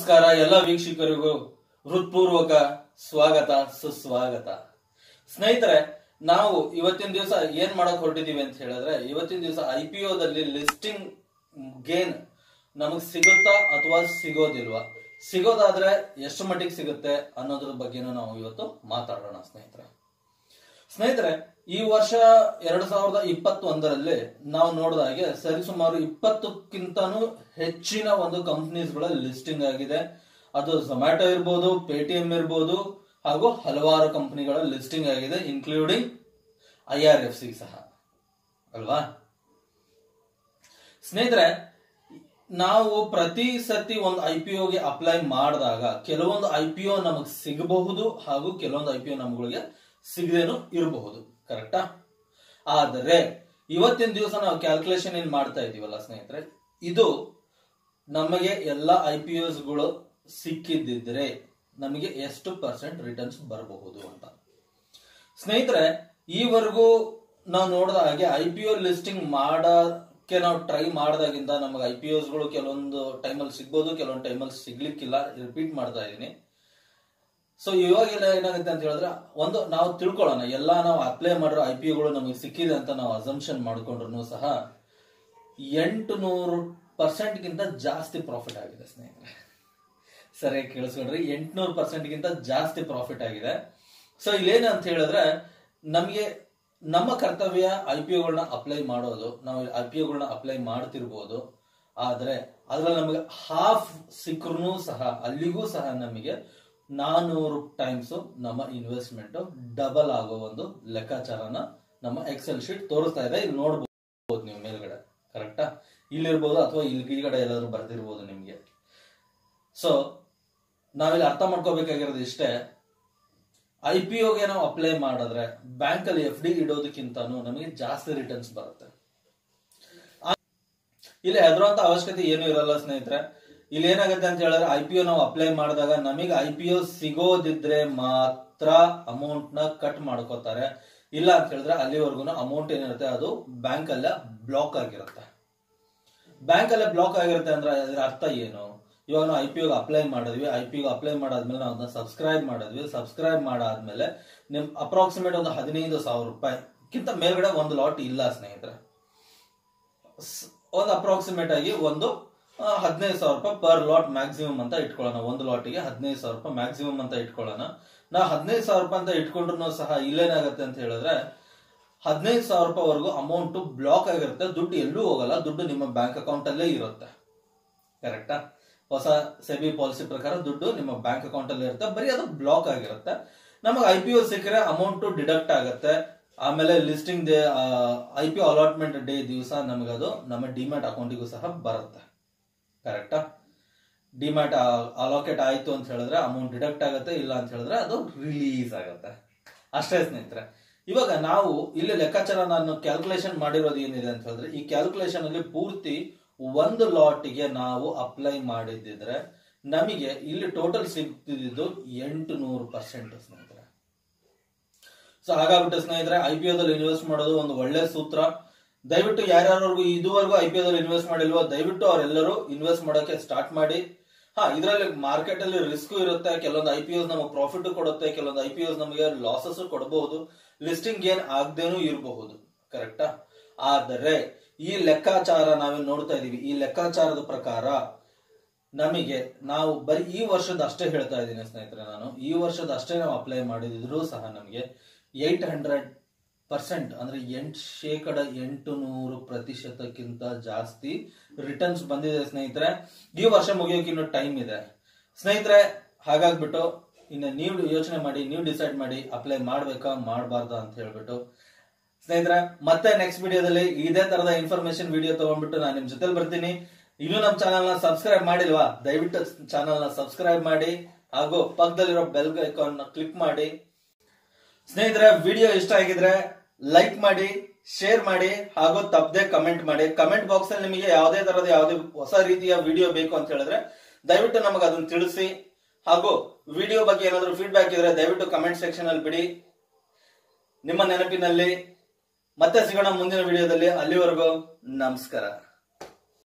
ನಮಸ್ಕಾರ ಎಲ್ಲ ವೀಕ್ಷಕರಿಗೂ ಹೃತ್ಪೂರ್ವಕ ಸ್ವಾಗತ ಸುಸ್ವಾಗತ ಸ್ನೇಹಿತರೆ ನಾವು ಇವತ್ತಿನ ದಿವಸ ಏನ್ ಮಾಡಕ್ ಹೊರಟಿದೀವಿ ಅಂತ ಹೇಳಿದ್ರೆ ಇವತ್ತಿನ ದಿವಸ ಐ ಪಿ ದಲ್ಲಿ ಲಿಸ್ಟಿಂಗ್ ಗೇನ್ ನಮಗ್ ಸಿಗುತ್ತಾ ಅಥವಾ ಸಿಗೋದಿಲ್ವಾ ಸಿಗೋದಾದ್ರೆ ಎಷ್ಟು ಮಟ್ಟಿಗೆ ಸಿಗುತ್ತೆ ಅನ್ನೋದ್ರ ಬಗ್ಗೆನೂ ನಾವು ಇವತ್ತು ಮಾತಾಡೋಣ ಸ್ನೇಹಿತರೆ ಸ್ನೇಹಿತರೆ ಈ ವರ್ಷ ಎರಡ್ ಸಾವಿರದ ಇಪ್ಪತ್ತೊಂದರಲ್ಲಿ ನಾವು ನೋಡಿದ ಹಾಗೆ ಸರಿಸುಮಾರು ಇಪ್ಪತ್ತಕ್ಕಿಂತನೂ ಹೆಚ್ಚಿನ ಒಂದು ಕಂಪನೀಸ್ಗಳ ಲಿಸ್ಟಿಂಗ್ ಆಗಿದೆ ಅದು ಝೊಮ್ಯಾಟೊ ಇರ್ಬೋದು ಪೇಟಿಎಂ ಇರ್ಬೋದು ಹಾಗೂ ಹಲವಾರು ಕಂಪನಿಗಳ ಲಿಸ್ಟಿಂಗ್ ಆಗಿದೆ including I R F C ಸಹ ಅಲ್ವಾ ಸ್ನೇಹಿತರೆ ನಾವು ಪ್ರತಿ ಸತಿ ಒಂದು ಐ ಪಿ ಗೆ ಅಪ್ಲೈ ಮಾಡಿದಾಗ ಕೆಲವೊಂದು ಐ ಪಿ ಒ ನಮಗೆ ಸಿಗಬಹುದು ಹಾಗೂ ಕೆಲವೊಂದು ಐ ಪಿ ಒ ನಮ್ಗಳಿಗೆ ಸಿಗದೇನು ಇರಬಹುದು ಕರೆಕ್ಟಾ ಆದರೆ ಇವತ್ತಿನ ದಿವಸ ನಾವು ಕ್ಯಾಲ್ಕುಲೇಷನ್ ಏನ್ ಮಾಡ್ತಾ ಇದೀವಲ್ಲ ಸ್ನೇಹಿತರೆ ಇದು ನಮಗೆ ಎಲ್ಲ ಐ ಪಿ ಗಳು ಸಿಕ್ಕಿದ್ದಿದ್ರೆ ನಮಗೆ ಎಷ್ಟು ಪರ್ಸೆಂಟ್ ರಿಟರ್ನ್ಸ್ ಬರಬಹುದು ಅಂತ ಸ್ನೇಹಿತರೆ ಈವರೆಗೂ ನಾವು ನೋಡಿದ ಹಾಗೆ ಐ ಪಿ ಒ ಲಿಸ್ಟಿಂಗ್ ಮಾಡಕ್ಕೆ ನಾವು ಟ್ರೈ ಮಾಡಿದಾಗಿಂದ ನಮಗೆ ಐ ಪಿ ಗಳು ಕೆಲವೊಂದು ಟೈಮಲ್ಲಿ ಸಿಗ್ಬೋದು ಕೆಲವೊಂದು ಟೈಮಲ್ಲಿ ಸಿಗ್ಲಿಕ್ಕಿಲ್ಲ ರಿಪೀಟ್ ಮಾಡ್ತಾ ಇದ್ದೀನಿ ಸೊ ಇವಾಗೆಲ್ಲ ಏನಾಗುತ್ತೆ ಅಂತ ಹೇಳಿದ್ರೆ ಒಂದು ನಾವು ತಿಳ್ಕೊಳ್ಳೋಣ ಎಲ್ಲ ನಾವು ಅಪ್ಲೈ ಮಾಡಿರೋ ಐ ಪಿ ಗಳು ನಮಗೆ ಸಿಕ್ಕಿದೆ ಅಂತ ನಾವು ಅಸಂಪ್ಷನ್ ಮಾಡ್ಕೊಂಡ್ರು ಸಹ ಎಂಟು ನೂರು ಪರ್ಸೆಂಟ್ಗಿಂತ ಜಾಸ್ತಿ ಪ್ರಾಫಿಟ್ ಆಗಿದೆ ಸ್ನೇಹಿತರೆ ಸರಿಯಾಗಿ ಕೇಳಿಸ್ಕೊಂಡ್ರಿ ಎಂಟುನೂರು ಪರ್ಸೆಂಟ್ಗಿಂತ ಜಾಸ್ತಿ ಪ್ರಾಫಿಟ್ ಆಗಿದೆ ಸೊ ಇಲ್ಲೇನು ಅಂತ ಹೇಳಿದ್ರೆ ನಮಗೆ ನಮ್ಮ ಕರ್ತವ್ಯ ಐ ಪಿ ಒಗಳನ್ನ ಅಪ್ಲೈ ಮಾಡೋದು ನಾವು ಐ ಪಿ ಒಗಳನ್ನ ಅಪ್ಲೈ ಮಾಡ್ತಿರ್ಬೋದು ಆದ್ರೆ ಅದ್ರಲ್ಲಿ ನಮಗೆ ಹಾಫ್ ಸಿಕ್ಕರೂ ಸಹ ಅಲ್ಲಿಗೂ ಸಹ ನಮಗೆ ನಾನೂರು ಟೈಮ್ಸ್ ನಮ್ಮ ಇನ್ವೆಸ್ಟ್ಮೆಂಟ್ ಡಬಲ್ ಆಗೋ ಒಂದು ಲೆಕ್ಕಾಚಾರನ ನಮ್ಮ ಎಕ್ಸೆಲ್ ಶೀಟ್ ತೋರಿಸ್ತಾ ಇದೆ ಇಲ್ಲಿ ನೋಡ್ಬೋದು ನೀವು ಮೇಲ್ಗಡೆ ಕರೆಕ್ಟಾ ಇಲ್ಲಿರ್ಬೋದು ಅಥವಾ ಇಲ್ಲಿ ಈ ಕಡೆ ಎಲ್ಲಾದ್ರೂ ಬರ್ದಿರ್ಬೋದು ನಿಮ್ಗೆ ಸೊ ನಾವಿಲ್ಲಿ ಅರ್ಥ ಮಾಡ್ಕೋಬೇಕಾಗಿರೋದು ಇಷ್ಟೇ ಐ ಪಿ ಒಗೆ ನಾವು ಅಪ್ಲೈ ಮಾಡಿದ್ರೆ ಬ್ಯಾಂಕ್ ಅಲ್ಲಿ ಎಫ್ ಡಿ ಇಡೋದಕ್ಕಿಂತನೂ ನಮಗೆ ಜಾಸ್ತಿ ರಿಟರ್ನ್ಸ್ ಬರುತ್ತೆ ಇಲ್ಲಿ ಹೆದರುವಂತ ಅವಶ್ಯಕತೆ ಏನು ಇರಲ್ಲ ಸ್ನೇಹಿತರೆ ಇಲ್ಲಿ ಏನಾಗುತ್ತೆ ಅಂತ ಹೇಳಿದ್ರೆ ಐ ಪಿ ಒ ನಾವು ಅಪ್ಲೈ ಮಾಡಿದಾಗ ನಮಗೆ ಐ ಪಿ ಒ ಸಿಗೋದಿದ್ರೆ ಮಾತ್ರ ಅಮೌಂಟ್ ನ ಕಟ್ ಮಾಡ್ಕೋತಾರೆ ಇಲ್ಲ ಅಂತ ಹೇಳಿದ್ರೆ ಅಲ್ಲಿವರೆಗೂ ಅಮೌಂಟ್ ಏನಿರುತ್ತೆ ಅದು ಬ್ಯಾಂಕ್ ಅಲ್ಲೇ ಬ್ಲಾಕ್ ಆಗಿರುತ್ತೆ ಬ್ಯಾಂಕ್ ಅಲ್ಲೇ ಬ್ಲಾಕ್ ಆಗಿರುತ್ತೆ ಅಂದ್ರೆ ಅದರ ಅರ್ಥ ಏನು ಇವಾಗ ನಾವು ಐ ಪಿ ಅಪ್ಲೈ ಮಾಡಿದ್ವಿ ಐ ಪಿ ಅಪ್ಲೈ ಮಾಡಾದ್ಮೇಲೆ ನಾವು ಅದನ್ನ ಸಬ್ಸ್ಕ್ರೈಬ್ ಮಾಡಿದ್ವಿ ಸಬ್ಸ್ಕ್ರೈಬ್ ಮಾಡಾದ್ಮೇಲೆ ನಿಮ್ ಅಪ್ರಾಕ್ಸಿಮೇಟ್ ಒಂದು ಹದಿನೈದು ಸಾವಿರ ರೂಪಾಯಿಗಿಂತ ಮೇಲ್ಗಡೆ ಒಂದು ಲಾಟ್ ಇಲ್ಲ ಸ್ನೇಹಿತರೆ ಸ್- ಒಂದು ಅಪ್ರಾಕ್ಸಿಮೇಟ್ ಆಗಿ ಒಂದು ಆ, ಹದಿನೈದು ಸಾವಿರ ರೂಪಾಯಿ ಪರ್ ಲಾಟ್ ಮ್ಯಾಕ್ಸಿಮಮ್ ಅಂತ ಇಟ್ಕೊಳ್ಳೋಣ ಒಂದು ಲಾಟಿಗೆ ಹದಿನೈದು ಸಾವಿರ ರೂಪಾಯಿ ಮ್ಯಾಕ್ಸಿಮಮ್ ಅಂತ ಇಟ್ಕೊಳ್ಳೋಣ ನಾವು ಹದಿನೈದು ಸಾವಿರ ರೂಪಾಯಿ ಅಂತ ಇಟ್ಕೊಂಡ್ರು ಸಹ ಇಲ್ಲೇನಾಗುತ್ತೆ ಅಂತ ಹೇಳಿದ್ರೆ ಹದಿನೈದು ಸಾವಿರ ರೂಪಾಯಿವರೆಗೂ ಅಮೌಂಟ್ ಬ್ಲಾಕ್ ಆಗಿರುತ್ತೆ ದುಡ್ಡು ಎಲ್ಲೂ ಹೋಗಲ್ಲ ದುಡ್ಡು ನಿಮ್ಮ ಬ್ಯಾಂಕ್ ಅಕೌಂಟ್ ಅಲ್ಲೇ ಇರುತ್ತೆ ಕರೆಕ್ಟಾ ಹೊಸ ಸೆಬಿ ಪಾಲಿಸಿ ಪ್ರಕಾರ ದುಡ್ಡು ನಿಮ್ಮ ಬ್ಯಾಂಕ್ ಅಕೌಂಟ್ ಅಲ್ಲಿ ಇರುತ್ತೆ ಬರೀ ಅದು ಬ್ಲಾಕ್ ಆಗಿರುತ್ತೆ ನಮಗೆ ಐ ಪಿ ಒ ಸಿಕ್ಕರೆ ಅಮೌಂಟ್ ಡಿಡಕ್ಟ್ ಆಗುತ್ತೆ ಆಮೇಲೆ listing day I P allotment day ದಿವಸ ನಮಗದು ನಮ್ಮ ಡಿಮ್ಯಾಟ್ ಅಕೌಂಟಿಗೂ ಸಹ ಬರುತ್ತೆ ಕರೆಕ್ಟಾ ಡಿಮ್ಯಾಟ್ ಅಲೋಕೇಟ್ ಆಯ್ತು ಅಂತ ಹೇಳಿದ್ರೆ ಅಮೌಂಟ್ ಡಿಡಕ್ಟ್ ಆಗುತ್ತೆ ಇಲ್ಲ ಅಂತ ಹೇಳಿದ್ರೆ ಅದು ರಿಲೀಸ್ ಆಗುತ್ತೆ ಅಷ್ಟೇ ಸ್ನೇಹಿತರೆ ಇವಾಗ ನಾವು ಇಲ್ಲಿ ಲೆಕ್ಕಾಚಾರ ನಾನು ಕ್ಯಾಲ್ಕುಲೇಷನ್ ಮಾಡಿರೋದು ಏನಿದೆ ಅಂತ ಹೇಳಿದ್ರೆ ಈ ಕ್ಯಾಲ್ಕುಲೇಷನ್ ಅಲ್ಲಿ ಪೂರ್ತಿ ಒಂದು ಲಾಟ್ಗೆ ನಾವು ಅಪ್ಲೈ ಮಾಡಿದ್ದಿದ್ರೆ ನಮಗೆ ಇಲ್ಲಿ ಟೋಟಲ್ ಸಿಗ್ತಿದ್ದು ಎಂಟು ನೂರು ಪರ್ಸೆಂಟ್ ಸ್ನೇಹಿತರೆ ಸೊ ಹಾಗಾಗ್ಬಿಟ್ಟು ಸ್ನೇಹಿತರೆ ಐ ಪಿ ದಲ್ಲಿ ಇನ್ವೆಸ್ಟ್ ಮಾಡೋದು ಒಂದು ಒಳ್ಳೆ ಸೂತ್ರ ದಯವಿಟ್ಟು ಯಾರ್ಯಾರಿಗೂ ಇದುವರೆಗೂ ಐ ಪಿ ದಲ್ಲಿ ಇನ್ವೆಸ್ಟ್ ಮಾಡಿಲ್ವೋ ದಯವಿಟ್ಟು ಅವರೆಲ್ಲರೂ ಇನ್ವೆಸ್ಟ್ ಮಾಡೋಕೆ ಸ್ಟಾರ್ಟ್ ಮಾಡಿ ಹಾ ಇದರಲ್ಲಿ ಮಾರ್ಕೆಟ್ ಅಲ್ಲಿ ರಿಸ್ಕ್ ಇರುತ್ತೆ ಕೆಲವೊಂದು ಐ ಪಿ ನಮಗೆ ಪ್ರಾಫಿಟ್ ಕೊಡುತ್ತೆ ಕೆಲವೊಂದು ಐ ಪಿ ನಮಗೆ ಲಾಸಸ್ ಕೊಡಬಹುದು ಲಿಸ್ಟಿಂಗ್ ಏನ್ ಆಗದೇನೂ ಇರಬಹುದು ಕರೆಕ್ಟಾ ಆದರೆ ಈ ಲೆಕ್ಕಾಚಾರ ನಾವೇನ್ ನೋಡ್ತಾ ಇದೀವಿ ಈ ಲೆಕ್ಕಾಚಾರದ ಪ್ರಕಾರ ನಮಗೆ ನಾವು ಬರೀ ಈ ವರ್ಷದ ಅಷ್ಟೇ ಹೇಳ್ತಾ ಇದ್ದೀನಿ ಸ್ನೇಹಿತರೆ ನಾನು ಈ ವರ್ಷದ ಅಷ್ಟೇ ನಾವು ಅಪ್ಲೈ ಮಾಡಿದ್ರು ಸಹ ನಮಗೆ ಏಟ್ ಹಂಡ್ರೆಡ್ ಪರ್ಸೆಂಟ್ ಅಂದ್ರೆ ಎಂಟು ಶೇಕಡ ಎಂಟು ನೂರು ಪ್ರತಿಶತಕ್ಕಿಂತ ಜಾಸ್ತಿ ರಿಟರ್ನ್ಸ್ ಬಂದಿದೆ ಸ್ನೇಹಿತರೆ ಈ ವರ್ಷ ಮುಗಿಯೋಕೆ ಇನ್ನು ಟೈಮ್ ಇದೆ ಸ್ನೇಹಿತರೆ ಹಾಗಾಗ್ಬಿಟ್ಟು ಇನ್ನು ನೀವು ಯೋಚನೆ ಮಾಡಿ ನೀವು ಡಿಸೈಡ್ ಮಾಡಿ ಅಪ್ಲೈ ಮಾಡ್ಬೇಕಾ ಮಾಡಬಾರ್ದಾ ಅಂತ ಹೇಳ್ಬಿಟ್ಟು ಸ್ನೇಹಿತರೆ ಮತ್ತೆ ನೆಕ್ಸ್ಟ್ ವಿಡಿಯೋದಲ್ಲಿ ಇದೇ ತರದ ಇನ್ಫಾರ್ಮೇಶನ್ ವಿಡಿಯೋ ತಗೊಂಡ್ಬಿಟ್ಟು ನಾನು ನಿಮ್ ಜೊತೆಲಿ ಬರ್ತೀನಿ ಇನ್ನೂ ನಮ್ಮ ಚಾನಲ್ ನ ಸಬ್ಸ್ಕ್ರೈಬ್ ಮಾಡಿಲ್ವಾ ದಯವಿಟ್ಟು ಚಾನಲ್ ನ ಸಬ್ಸ್ಕ್ರೈಬ್ ಮಾಡಿ ಹಾಗೂ ಪಕ್ಕದಲ್ಲಿರೋ ಬೆಲ್ ಐಕಾನ್ ನ ಕ್ಲಿಕ್ ಮಾಡಿ ಸ್ನೇಹಿತರೆ ವಿಡಿಯೋ ಇಷ್ಟ ಆಗಿದ್ರೆ ಲೈಕ್ ಮಾಡಿ ಶೇರ್ ಮಾಡಿ ಹಾಗೂ ತಪ್ಪದೆ ಕಮೆಂಟ್ ಮಾಡಿ ಕಮೆಂಟ್ ಬಾಕ್ಸ್ ಅಲ್ಲಿ ನಿಮಗೆ ಯಾವುದೇ ತರದ ಯಾವುದೇ ಹೊಸ ರೀತಿಯ ವಿಡಿಯೋ ಬೇಕು ಅಂತ ಹೇಳಿದ್ರೆ ದಯವಿಟ್ಟು ನಮಗೆ ಅದನ್ನ ತಿಳಿಸಿ ಹಾಗೂ ವಿಡಿಯೋ ಬಗ್ಗೆ ಏನಾದರೂ ಫೀಡ್ಬ್ಯಾಕ್ ಇದ್ರೆ ದಯವಿಟ್ಟು ಕಮೆಂಟ್ ಸೆಕ್ಷನ್ ಅಲ್ಲಿ ಬಿಡಿ ನಿಮ್ಮ ನೆನಪಿನಲ್ಲಿ ಮತ್ತೆ ಸಿಗೋಣ ಮುಂದಿನ ವಿಡಿಯೋದಲ್ಲಿ ಅಲ್ಲಿವರೆಗೂ ನಮಸ್ಕಾರ